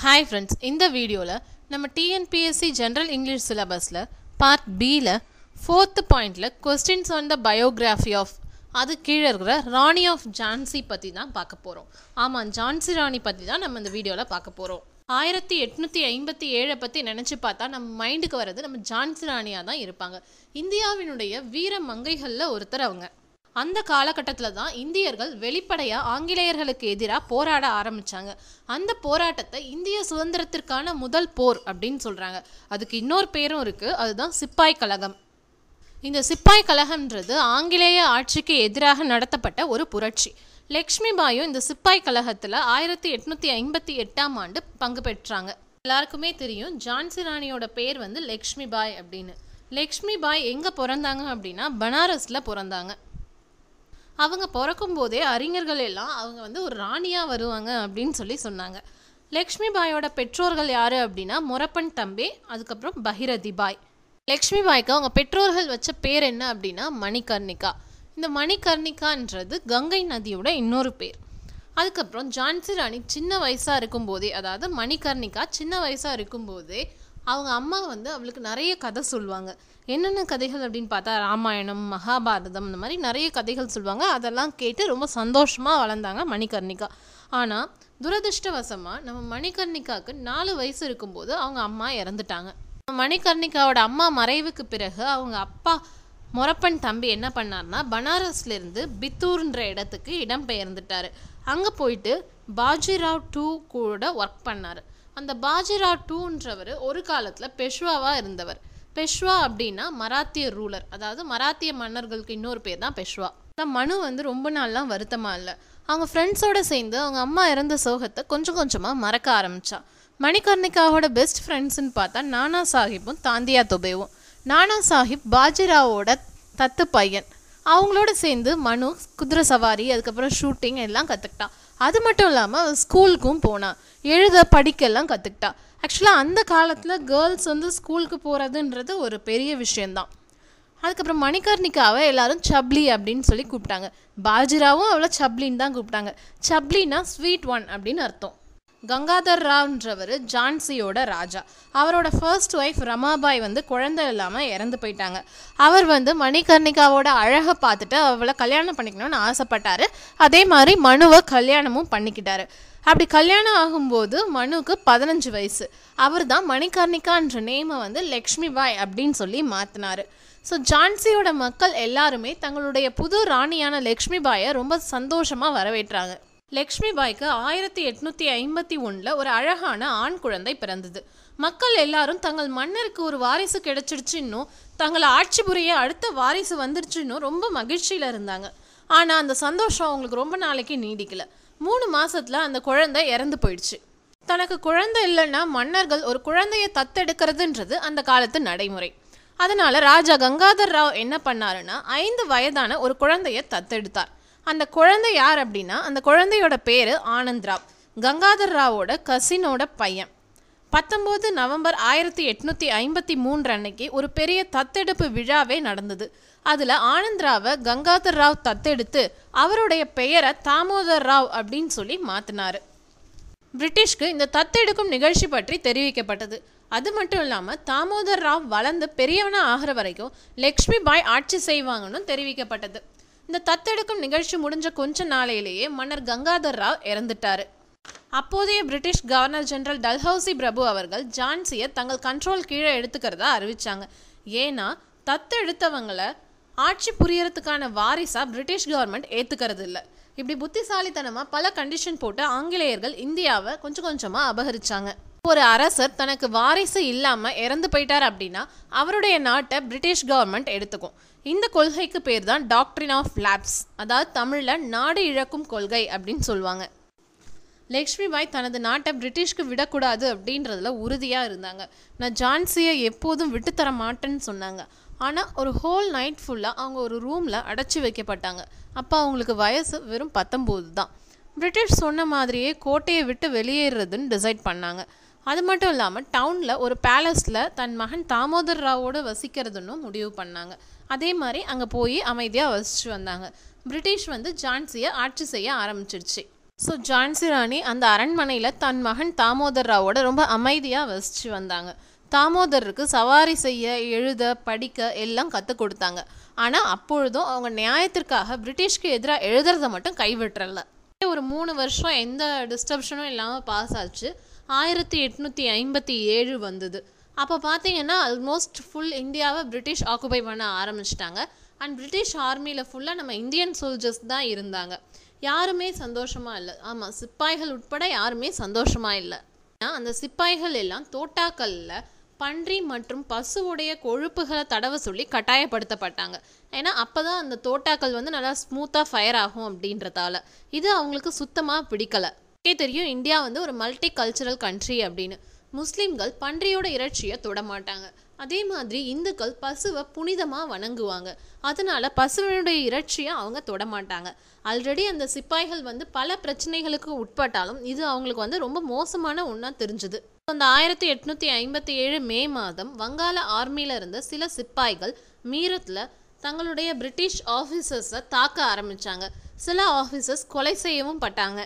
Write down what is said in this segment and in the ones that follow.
hi friends இந்த வீடியோவில் நம்ம டிஎன்பிஎஸ்சி ஜென்ரல் இங்கிலீஷ் சிலபஸில் பார்ட் பியில் ஃபோர்த்து பாயிண்டில் questions on the biography of அது கீழே இருக்கிற ராணி ஆஃப் ஜான்சி பற்றி தான் பார்க்க போகிறோம் ஆமாம் ஜான்சி ராணி பற்றி தான் நம்ம இந்த வீடியோவில் பார்க்க போகிறோம் ஆயிரத்தி எட்நூற்றி ஐம்பத்தி ஏழை பற்றி நினச்சி பார்த்தா நம்ம மைண்டுக்கு வர்றது நம்ம ஜான்சி ராணியாக தான் இருப்பாங்க இந்தியாவினுடைய வீர மங்கைகளில் ஒருத்தர் அவங்க அந்த காலகட்டத்தில் தான் இந்தியர்கள் வெளிப்படையாக ஆங்கிலேயர்களுக்கு எதிராக போராட ஆரம்பித்தாங்க அந்த போராட்டத்தை இந்திய சுதந்திரத்திற்கான முதல் போர் அப்படின்னு சொல்கிறாங்க அதுக்கு இன்னொரு பேரும் இருக்குது அதுதான் சிப்பாய் கழகம் இந்த சிப்பாய் கழகம்ன்றது ஆங்கிலேய ஆட்சிக்கு எதிராக நடத்தப்பட்ட ஒரு புரட்சி லக்ஷ்மி பாயும் இந்த சிப்பாய் கழகத்தில் ஆயிரத்தி எட்நூற்றி ஐம்பத்தி எட்டாம் ஆண்டு பங்கு பெற்றாங்க எல்லாருக்குமே தெரியும் ஜான்சி ராணியோட பேர் வந்து லக்ஷ்மி பாய் அப்படின்னு லக்ஷ்மி பாய் எங்கே பிறந்தாங்க அப்படின்னா பனாரஸில் பிறந்தாங்க அவங்க பிறக்கும் போதே அறிஞர்கள் எல்லாம் அவங்க வந்து ஒரு ராணியாக வருவாங்க அப்படின்னு சொல்லி சொன்னாங்க லக்ஷ்மி பாயோட பெற்றோர்கள் யார் அப்படின்னா மொரப்பன் தம்பி அதுக்கப்புறம் பகிரதி பாய் லக்ஷ்மி பாய்க்கு அவங்க பெற்றோர்கள் வச்ச பேர் என்ன அப்படின்னா மணிகர்ணிகா இந்த மணிகர்ணிகான்றது கங்கை நதியோட இன்னொரு பேர் அதுக்கப்புறம் ஜான்சி ராணி சின்ன வயசாக இருக்கும்போதே அதாவது மணிகர்ணிகா சின்ன வயசாக இருக்கும்போதே அவங்க அம்மா வந்து அவளுக்கு நிறைய கதை சொல்லுவாங்க என்னென்ன கதைகள் அப்படின்னு பார்த்தா ராமாயணம் மகாபாரதம் இந்த மாதிரி நிறைய கதைகள் சொல்லுவாங்க அதெல்லாம் கேட்டு ரொம்ப சந்தோஷமாக வளர்ந்தாங்க மணிகர்ணிகா ஆனால் துரதிருஷ்டவசமாக நம்ம மணிகர்ணிகாவுக்கு நாலு வயசு இருக்கும்போது அவங்க அம்மா இறந்துட்டாங்க மணிகர்ணிகாவோட அம்மா மறைவுக்கு பிறகு அவங்க அப்பா மொரப்பன் தம்பி என்ன பண்ணார்னா பனாரஸ்லேருந்து பித்தூர்ன்ற இடத்துக்கு இடம் பெயர்ந்துட்டார் அங்கே போயிட்டு பாஜிராவ் டூ கூட ஒர்க் பண்ணார் அந்த பாஜிராவ் டூன்றவர் ஒரு காலத்தில் பெஷ்வாவாக இருந்தவர் பெஷ்வா அப்படின்னா மராத்திய ரூலர் அதாவது மராத்திய மன்னர்களுக்கு இன்னொரு பேர் தான் பெஷ்வா ஆனால் மனு வந்து ரொம்ப நாள்லாம் வருத்தமாக இல்லை அவங்க ஃப்ரெண்ட்ஸோடு சேர்ந்து அவங்க அம்மா இறந்த சோகத்தை கொஞ்சம் கொஞ்சமாக மறக்க ஆரம்பித்தா மணிகர்ணிகாவோட பெஸ்ட் ஃப்ரெண்ட்ஸ்னு பார்த்தா நானா சாஹிப்பும் தாந்தியா தொபேவும் நானா சாஹிப் பாஜிராவோட தத்து பையன் அவங்களோட சேர்ந்து மனு குதிரை சவாரி அதுக்கப்புறம் ஷூட்டிங் எல்லாம் கற்றுக்கிட்டான் அது மட்டும் இல்லாமல் அவள் ஸ்கூலுக்கும் போனான் எழுத படிக்கெல்லாம் கற்றுக்கிட்டா ஆக்சுவலாக அந்த காலத்தில் கேர்ள்ஸ் வந்து ஸ்கூலுக்கு போகிறதுன்றது ஒரு பெரிய விஷயந்தான் அதுக்கப்புறம் மணிகர்ணிகாவை எல்லாரும் சப்ளி அப்படின்னு சொல்லி கூப்பிட்டாங்க பாஜிராவும் அவளை சப்ளின்னு தான் கூப்பிட்டாங்க சப்ளினா ஸ்வீட் ஒன் அப்படின்னு அர்த்தம் கங்காதர் ராவ்ன்றவர் ஜான்சியோட ராஜா அவரோட ஃபர்ஸ்ட் ஒய்ஃப் ரமாபாய் வந்து குழந்தை இல்லாமல் இறந்து போயிட்டாங்க அவர் வந்து மணிகர்ணிகாவோட அழகை பார்த்துட்டு அவளை கல்யாணம் பண்ணிக்கணும்னு ஆசைப்பட்டாரு அதே மாதிரி மனுவை கல்யாணமும் பண்ணிக்கிட்டாரு அப்படி கல்யாணம் ஆகும்போது மனுவுக்கு பதினஞ்சு வயசு அவர் தான் மணிகர்ணிகான்ற நேமை வந்து லக்ஷ்மி பாய் அப்படின்னு சொல்லி மாற்றினாரு ஸோ ஜான்சியோட மக்கள் எல்லாருமே தங்களுடைய புது ராணியான லக்ஷ்மி பாயை ரொம்ப சந்தோஷமாக வரவேற்றாங்க லக்ஷ்மி பாய்க்கு ஆயிரத்தி எட்நூற்றி ஐம்பத்தி ஒன்றில் ஒரு அழகான ஆண் குழந்தை பிறந்தது மக்கள் எல்லாரும் தங்கள் மன்னருக்கு ஒரு வாரிசு கிடைச்சிடுச்சு இன்னும் தங்களை ஆட்சி புரிய அடுத்த வாரிசு வந்துடுச்சு இன்னும் ரொம்ப மகிழ்ச்சியில் இருந்தாங்க ஆனால் அந்த சந்தோஷம் அவங்களுக்கு ரொம்ப நாளைக்கு நீடிக்கல மூணு மாசத்துல அந்த குழந்தை இறந்து போயிடுச்சு தனக்கு குழந்தை இல்லைன்னா மன்னர்கள் ஒரு குழந்தைய தத்தெடுக்கிறதுன்றது அந்த காலத்து நடைமுறை அதனால ராஜா கங்காதர் ராவ் என்ன பண்ணாருன்னா ஐந்து வயதான ஒரு குழந்தைய தத்தெடுத்தார் அந்த குழந்தை யார் அப்படின்னா அந்த குழந்தையோட பேர் ஆனந்த் ராவ் கங்காதர் ராவோட கசினோட பையன் பத்தொம்போது நவம்பர் ஆயிரத்தி எட்நூற்றி ஐம்பத்தி மூன்று அன்னைக்கு ஒரு பெரிய தத்தெடுப்பு விழாவே நடந்தது அதில் ஆனந்த் ராவை கங்காதர் ராவ் தத்தெடுத்து அவருடைய பெயரை தாமோதர் ராவ் அப்படின்னு சொல்லி மாற்றினார் பிரிட்டிஷ்க்கு இந்த தத்தெடுக்கும் நிகழ்ச்சி பற்றி தெரிவிக்கப்பட்டது அது மட்டும் இல்லாமல் தாமோதர் ராவ் வளர்ந்து பெரியவனாக ஆகிற வரைக்கும் லக்ஷ்மி பாய் ஆட்சி செய்வாங்கன்னு தெரிவிக்கப்பட்டது இந்த தத்தெடுக்கும் நிகழ்ச்சி முடிஞ்ச கொஞ்ச நாளையிலேயே மன்னர் கங்காதர் ராவ் இறந்துட்டாரு அப்போதைய பிரிட்டிஷ் கவர்னர் ஜெனரல் டல்ஹவுசி பிரபு அவர்கள் ஜான்சியை தங்கள் கண்ட்ரோல் கீழே எடுத்துக்கிறதா அறிவிச்சாங்க ஏன்னா தத்தெடுத்தவங்களை ஆட்சி புரியறதுக்கான வாரிசா பிரிட்டிஷ் கவர்மெண்ட் ஏத்துக்கிறது இல்லை இப்படி புத்திசாலித்தனமாக பல கண்டிஷன் போட்டு ஆங்கிலேயர்கள் இந்தியாவை கொஞ்சம் கொஞ்சமாக அபகரிச்சாங்க ஒரு அரசர் தனக்கு வாரிசு இல்லாமல் இறந்து போயிட்டார் அப்படின்னா அவருடைய நாட்டை பிரிட்டிஷ் கவர்மெண்ட் எடுத்துக்கும் இந்த கொள்கைக்கு பேர் தான் டாக்டரின் ஆஃப் லேப்ஸ் அதாவது தமிழில் நாடு இழக்கும் கொள்கை அப்படின்னு சொல்லுவாங்க லக்ஷ்மி பாய் தனது நாட்டை பிரிட்டிஷ்க்கு விடக்கூடாது அப்படின்றதுல உறுதியாக இருந்தாங்க நான் ஜான்சியை எப்போதும் விட்டுத்தர மாட்டேன்னு சொன்னாங்க ஆனால் ஒரு ஹோல் நைட் ஃபுல்லாக அவங்க ஒரு ரூமில் அடைச்சி வைக்கப்பட்டாங்க அப்போ அவங்களுக்கு வயசு வெறும் பத்தொம்போது தான் பிரிட்டிஷ் சொன்ன மாதிரியே கோட்டையை விட்டு வெளியேறதுன்னு டிசைட் பண்ணாங்க அது மட்டும் இல்லாமல் டவுனில் ஒரு பேலஸில் தன் மகன் தாமோதர் ராவோடு வசிக்கிறதுன்னு முடிவு பண்ணாங்க அதே மாதிரி அங்கே போய் அமைதியாக வசிச்சு வந்தாங்க பிரிட்டிஷ் வந்து ஜான்சியை ஆட்சி செய்ய ஆரம்பிச்சிருச்சு ஸோ ஜான்சி ராணி அந்த அரண்மனையில் தன் மகன் தாமோதர் ராவோட ரொம்ப அமைதியாக வசித்து வந்தாங்க தாமோதருக்கு சவாரி செய்ய எழுத படிக்க எல்லாம் கற்றுக் கொடுத்தாங்க ஆனால் அப்பொழுதும் அவங்க நியாயத்திற்காக பிரிட்டிஷ்க்கு எதிராக எழுதுறத மட்டும் கைவிட்டுறல ஒரு மூணு வருஷம் எந்த டிஸ்டர்ப்ஷனும் இல்லாமல் பாஸ் ஆச்சு ஆயிரத்தி எட்நூற்றி ஐம்பத்தி ஏழு வந்தது அப்போ பார்த்தீங்கன்னா ஆல்மோஸ்ட் ஃபுல் இந்தியாவை பிரிட்டிஷ் ஆக்குபை பண்ண ஆரம்பிச்சிட்டாங்க அண்ட் பிரிட்டிஷ் ஆர்மியில் ஃபுல்லாக நம்ம இந்தியன் சோல்ஜர்ஸ் தான் இருந்தாங்க யாருமே சந்தோஷமாக இல்லை ஆமாம் சிப்பாய்கள் உட்பட யாருமே சந்தோஷமாக இல்லை அந்த சிப்பாய்கள் எல்லாம் தோட்டாக்கல்ல பன்றி மற்றும் பசுவுடைய கொழுப்புகளை தடவ சொல்லி கட்டாயப்படுத்தப்பட்டாங்க ஏன்னா அப்போ தான் அந்த தோட்டாக்கள் வந்து நல்லா ஸ்மூத்தாக ஃபயர் ஆகும் அப்படின்றதால இது அவங்களுக்கு சுத்தமாக பிடிக்கல ஓகே தெரியும் இந்தியா வந்து ஒரு மல்டி கல்ச்சரல் கண்ட்ரி அப்படின்னு முஸ்லீம்கள் பன்றியோட இறைச்சியை தொட மாட்டாங்க அதே மாதிரி இந்துக்கள் பசுவை புனிதமாக வணங்குவாங்க அதனால பசுவினுடைய இறைச்சியை அவங்க தொட மாட்டாங்க ஆல்ரெடி அந்த சிப்பாய்கள் வந்து பல பிரச்சனைகளுக்கு உட்பட்டாலும் இது அவங்களுக்கு வந்து ரொம்ப மோசமான ஒன்றா தெரிஞ்சுது அந்த ஆயிரத்தி எட்நூற்றி ஐம்பத்தி ஏழு மே மாதம் வங்காள ஆர்மியில் இருந்த சில சிப்பாய்கள் மீரத்தில் தங்களுடைய பிரிட்டிஷ் ஆஃபீஸர்ஸை தாக்க ஆரம்பித்தாங்க சில ஆஃபீஸர்ஸ் கொலை செய்யவும் பட்டாங்க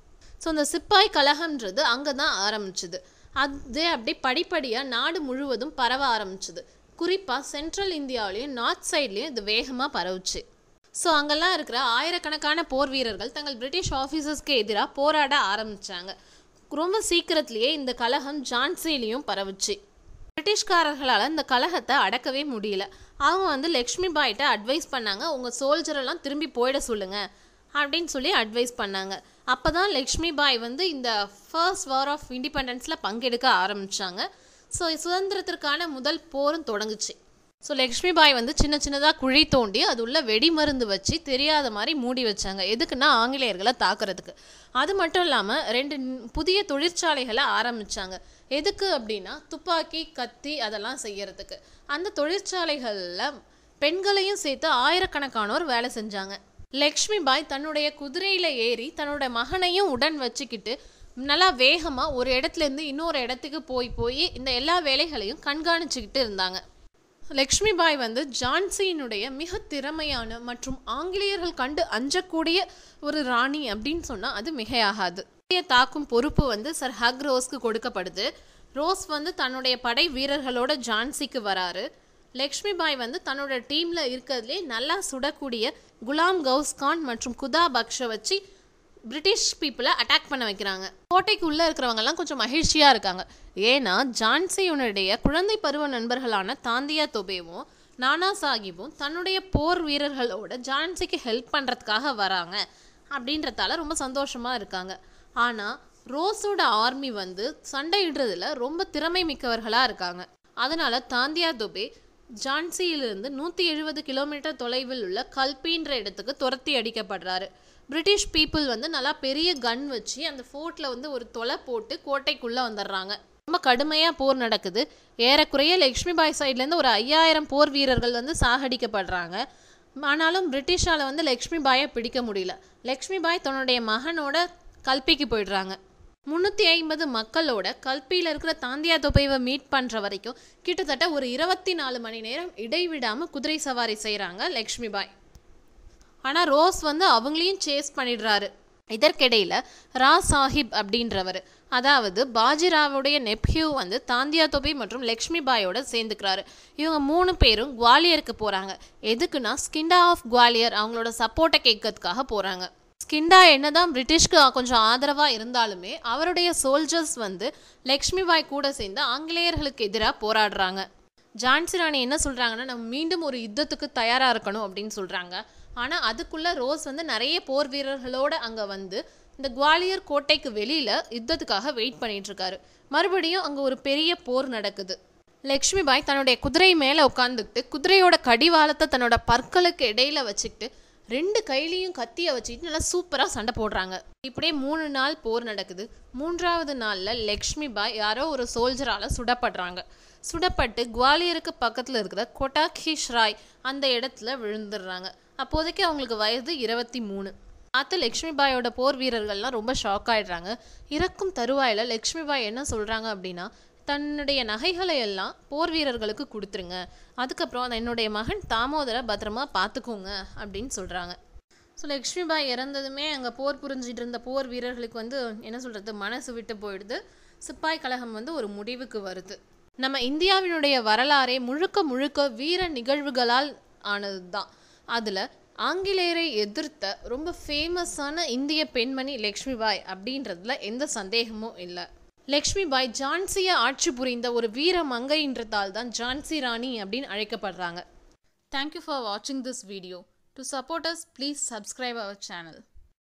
ஸோ அந்த சிப்பாய் கலகம்ன்றது அங்கே தான் ஆரம்பிச்சுது அது அப்படி படிப்படியாக நாடு முழுவதும் பரவ ஆரம்பிச்சுது குறிப்பாக சென்ட்ரல் இந்தியாவிலையும் நார்த் சைட்லேயும் இது வேகமாக பரவுச்சு ஸோ அங்கெல்லாம் இருக்கிற ஆயிரக்கணக்கான போர் வீரர்கள் தங்கள் பிரிட்டிஷ் ஆஃபீஸர்ஸ்க்கு எதிராக போராட ஆரம்பித்தாங்க ரொம்ப சீக்கிரத்திலேயே இந்த கலகம் ஜான்சிலையும் பரவுச்சு பிரிட்டிஷ்காரர்களால் இந்த கலகத்தை அடக்கவே முடியல அவங்க வந்து லக்ஷ்மி பாய்கிட்ட அட்வைஸ் பண்ணாங்க உங்கள் சோல்ஜரெல்லாம் திரும்பி போயிட சொல்லுங்க அப்படின்னு சொல்லி அட்வைஸ் பண்ணாங்க அப்போ தான் லக்ஷ்மி பாய் வந்து இந்த ஃபர்ஸ்ட் வார் ஆஃப் இண்டிபெண்டன்ஸில் பங்கெடுக்க ஆரம்பித்தாங்க ஸோ சுதந்திரத்திற்கான முதல் போரும் தொடங்குச்சு ஸோ லக்ஷ்மி பாய் வந்து சின்ன சின்னதாக குழி தோண்டி அது உள்ள வெடி மருந்து வச்சு தெரியாத மாதிரி மூடி வச்சாங்க எதுக்குன்னா ஆங்கிலேயர்களை தாக்குறதுக்கு அது மட்டும் இல்லாமல் ரெண்டு புதிய தொழிற்சாலைகளை ஆரம்பித்தாங்க எதுக்கு அப்படின்னா துப்பாக்கி கத்தி அதெல்லாம் செய்யறதுக்கு அந்த தொழிற்சாலைகளில் பெண்களையும் சேர்த்து ஆயிரக்கணக்கானோர் வேலை செஞ்சாங்க லக்ஷ்மி பாய் தன்னுடைய குதிரையில் ஏறி தன்னோட மகனையும் உடன் வச்சுக்கிட்டு நல்லா வேகமாக ஒரு இடத்துலேருந்து இன்னொரு இடத்துக்கு போய் போய் இந்த எல்லா வேலைகளையும் கண்காணிச்சுக்கிட்டு இருந்தாங்க லக்ஷ்மி பாய் வந்து ஜான்சியினுடைய மிக திறமையான மற்றும் ஆங்கிலேயர்கள் கண்டு அஞ்சக்கூடிய ஒரு ராணி அப்படின்னு சொன்னால் அது மிகையாகாது தாக்கும் பொறுப்பு வந்து சர் ஹக் ரோஸ்க்கு கொடுக்கப்படுது ரோஸ் வந்து தன்னுடைய படை வீரர்களோட ஜான்சிக்கு வராரு லக்ஷ்மி பாய் வந்து தன்னோட டீமில் இருக்கிறதுலே நல்லா சுடக்கூடிய குலாம் கவுஸ் கான் மற்றும் குதா பக்ஷை வச்சு பிரிட்டிஷ் பீப்புளை அட்டாக் பண்ண வைக்கிறாங்க கோட்டைக்கு உள்ளே இருக்கிறவங்கெல்லாம் கொஞ்சம் மகிழ்ச்சியாக இருக்காங்க ஏன்னா ஜான்சியுனுடைய குழந்தை பருவ நண்பர்களான தாந்தியா தொபேவும் நானா சாஹிப்பும் தன்னுடைய போர் வீரர்களோட ஜான்சிக்கு ஹெல்ப் பண்ணுறதுக்காக வராங்க அப்படின்றதால ரொம்ப சந்தோஷமாக இருக்காங்க ஆனால் ரோஸோட ஆர்மி வந்து சண்டையிடுறதுல ரொம்ப திறமை மிக்கவர்களாக இருக்காங்க அதனால தாந்தியா தொபே ஜான்சியிலிருந்து நூற்றி எழுபது கிலோமீட்டர் தொலைவில் உள்ள கல்பின்ற இடத்துக்கு துரத்தி அடிக்கப்படுறாரு பிரிட்டிஷ் பீப்புள் வந்து நல்லா பெரிய கன் வச்சு அந்த ஃபோர்ட்டில் வந்து ஒரு தொலை போட்டு கோட்டைக்குள்ளே வந்துடுறாங்க ரொம்ப கடுமையாக போர் நடக்குது ஏறக்குறைய லக்ஷ்மி பாய் சைட்லேருந்து ஒரு ஐயாயிரம் போர் வீரர்கள் வந்து சாகடிக்கப்படுறாங்க ஆனாலும் பிரிட்டிஷால் வந்து லக்ஷ்மி பாயை பிடிக்க முடியல லக்ஷ்மி பாய் தன்னுடைய மகனோட கல்பிக்கு போயிடுறாங்க முந்நூற்றி ஐம்பது மக்களோட கல்பியில் இருக்கிற தாந்தியா தொப்பைவை மீட் பண்ணுற வரைக்கும் கிட்டத்தட்ட ஒரு இருபத்தி நாலு மணி நேரம் இடைவிடாமல் குதிரை சவாரி செய்கிறாங்க லக்ஷ்மி பாய் ஆனால் ரோஸ் வந்து அவங்களையும் சேஸ் பண்ணிடுறாரு இதற்கிடையில் ரா சாஹிப் அப்படின்றவர் அதாவது பாஜிராவுடைய நெப்ஹியூ வந்து தாந்தியா தொபி மற்றும் லக்ஷ்மி பாயோட சேர்ந்துக்கிறாரு இவங்க மூணு பேரும் குவாலியருக்கு போகிறாங்க எதுக்குன்னா ஸ்கிண்டா ஆஃப் குவாலியர் அவங்களோட சப்போர்ட்டை கேட்கறதுக்காக போகிறாங்க ஸ்கிண்டா என்னதான் பிரிட்டிஷ்க்கு கொஞ்சம் ஆதரவாக இருந்தாலுமே அவருடைய சோல்ஜர்ஸ் வந்து லக்ஷ்மி பாய் கூட சேர்ந்து ஆங்கிலேயர்களுக்கு எதிராக போராடுறாங்க ஜான்சி ராணி என்ன சொல்கிறாங்கன்னா நம்ம மீண்டும் ஒரு யுத்தத்துக்கு தயாராக இருக்கணும் அப்படின்னு சொல்கிறாங்க ஆனால் அதுக்குள்ளே ரோஸ் வந்து நிறைய போர் வீரர்களோடு அங்கே வந்து இந்த குவாலியர் கோட்டைக்கு வெளியில் யுத்தத்துக்காக வெயிட் பண்ணிட்டு இருக்காரு மறுபடியும் அங்கே ஒரு பெரிய போர் நடக்குது லக்ஷ்மி பாய் தன்னுடைய குதிரை மேலே உட்காந்துக்கிட்டு குதிரையோட கடிவாளத்தை தன்னோட பற்களுக்கு இடையில வச்சுக்கிட்டு ரெண்டு கையிலையும் கத்தியை வச்சுக்கிட்டு நல்லா சூப்பராக சண்டை போடுறாங்க இப்படியே மூணு நாள் போர் நடக்குது மூன்றாவது நாளில் லக்ஷ்மி பாய் யாரோ ஒரு சோல்ஜரால் சுடப்படுறாங்க சுடப்பட்டு குவாலியருக்கு பக்கத்தில் இருக்கிற கொட்டாகிஷ் ராய் அந்த இடத்துல விழுந்துடுறாங்க அப்போதைக்கு அவங்களுக்கு வயது இருபத்தி மூணு பார்த்து லக்ஷ்மி பாயோட போர் வீரர்கள்லாம் ரொம்ப ஷாக் ஆயிடுறாங்க இறக்கும் தருவாயில் லக்ஷ்மி பாய் என்ன சொல்கிறாங்க அப்படின்னா தன்னுடைய நகைகளை எல்லாம் போர் வீரர்களுக்கு கொடுத்துருங்க அதுக்கப்புறம் என்னுடைய மகன் தாமோதரை பத்திரமா பார்த்துக்கோங்க அப்படின்னு சொல்கிறாங்க ஸோ லக்ஷ்மிபாய் இறந்ததுமே அங்கே போர் புரிஞ்சிட்டு இருந்த போர் வீரர்களுக்கு வந்து என்ன சொல்கிறது மனசு விட்டு போயிடுது சிப்பாய் கழகம் வந்து ஒரு முடிவுக்கு வருது நம்ம இந்தியாவினுடைய வரலாறே முழுக்க முழுக்க வீர நிகழ்வுகளால் ஆனது தான் அதில் ஆங்கிலேயரை எதிர்த்த ரொம்ப ஃபேமஸான இந்திய பெண்மணி லக்ஷ்மிபாய் அப்படின்றதுல எந்த சந்தேகமும் இல்லை லக்ஷ்மிபாய் ஜான்சியை ஆட்சி புரிந்த ஒரு வீர மங்கைன்றதால் தான் ஜான்சி ராணி அப்படின்னு அழைக்கப்படுறாங்க தேங்க்யூ ஃபார் வாட்சிங் this video to support us please subscribe our channel